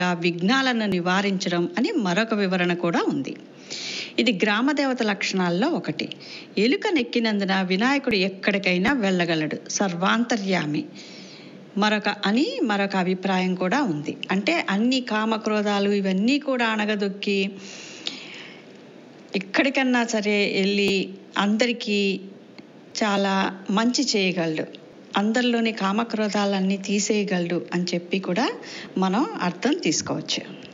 విఘ్నాలను నివారించడం అని మరొక వివరణ కూడా ఉంది ఇది గ్రామదేవత లక్షణాల్లో ఒకటి ఎలుక నెక్కినందున వినాయకుడు ఎక్కడికైనా వెళ్ళగలడు సర్వాంతర్యామి మరొక అని మరొక అభిప్రాయం కూడా ఉంది అంటే అన్ని కామక్రోధాలు ఇవన్నీ కూడా అణగదొక్కి ఎక్కడికన్నా సరే వెళ్ళి అందరికీ చాలా మంచి చేయగలడు అందరిలోని కామక్రోధాలన్నీ తీసేయగలడు అని చెప్పి కూడా మనం అర్థం తీసుకోవచ్చు